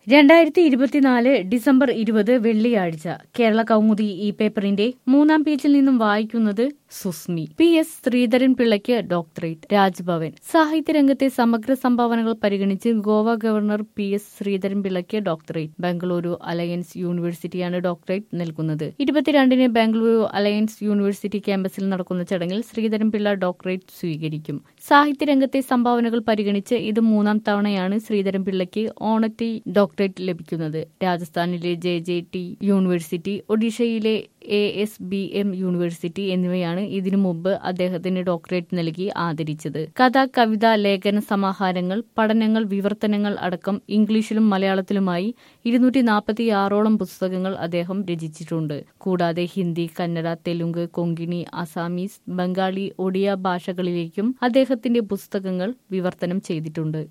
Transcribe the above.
രണ്ടായിരത്തി ഇരുപത്തിനാല് ഡിസംബർ ഇരുപത് വെള്ളിയാഴ്ച കേരള കൗമുദി ഈ പേപ്പറിന്റെ മൂന്നാം പേജിൽ നിന്നും വായിക്കുന്നത് സുസ്മി പി എസ് ശ്രീധരൻ പിള്ളയ്ക്ക് ഡോക്ടറേറ്റ് രാജ്ഭവൻ സാഹിത്യരംഗത്തെ സമഗ്ര സംഭാവനകൾ പരിഗണിച്ച് Goa governor P S Sreedharan പിള്ളയ്ക്ക് ഡോക്ടറേറ്റ് ബംഗളൂരു അലയൻസ് യൂണിവേഴ്സിറ്റിയാണ് ഡോക്ടറേറ്റ് നൽകുന്നത് ഇരുപത്തിരണ്ടിന് ബംഗളൂരു അലയൻസ് യൂണിവേഴ്സിറ്റി ക്യാമ്പസിൽ നടക്കുന്ന ചടങ്ങിൽ ശ്രീധരൻ പിള്ള ഡോക്ടറേറ്റ് സ്വീകരിക്കും സാഹിത്യരംഗത്തെ സംഭാവനകൾ പരിഗണിച്ച് ഇത് മൂന്നാം തവണയാണ് ശ്രീധരൻ പിള്ളയ്ക്ക് ഓണറ്റി ഡോക്ടറേറ്റ് ലഭിക്കുന്നത് രാജസ്ഥാനിലെ ജെ ജെ ടി യൂണിവേഴ്സിറ്റി ഒഡീഷയിലെ A S B M university എന്നിവയാണ് ഇതിനു മുമ്പ് അദ്ദേഹത്തിന് ഡോക്ടറേറ്റ് നൽകി ആദരിച്ചത് കഥ കവിത ലേഖന സമാഹാരങ്ങൾ പഠനങ്ങൾ വിവർത്തനങ്ങൾ അടക്കം ഇംഗ്ലീഷിലും മലയാളത്തിലുമായി ഇരുന്നൂറ്റി നാൽപ്പത്തിയാറോളം പുസ്തകങ്ങൾ അദ്ദേഹം രചിച്ചിട്ടുണ്ട് കൂടാതെ ഹിന്ദി കന്നഡ തെലുങ്ക് കൊങ്കിണി അസാമീസ് ബംഗാളി ഒഡിയ ഭാഷകളിലേക്കും അദ്ദേഹത്തിന്റെ പുസ്തകങ്ങൾ വിവർത്തനം ചെയ്തിട്ടുണ്ട്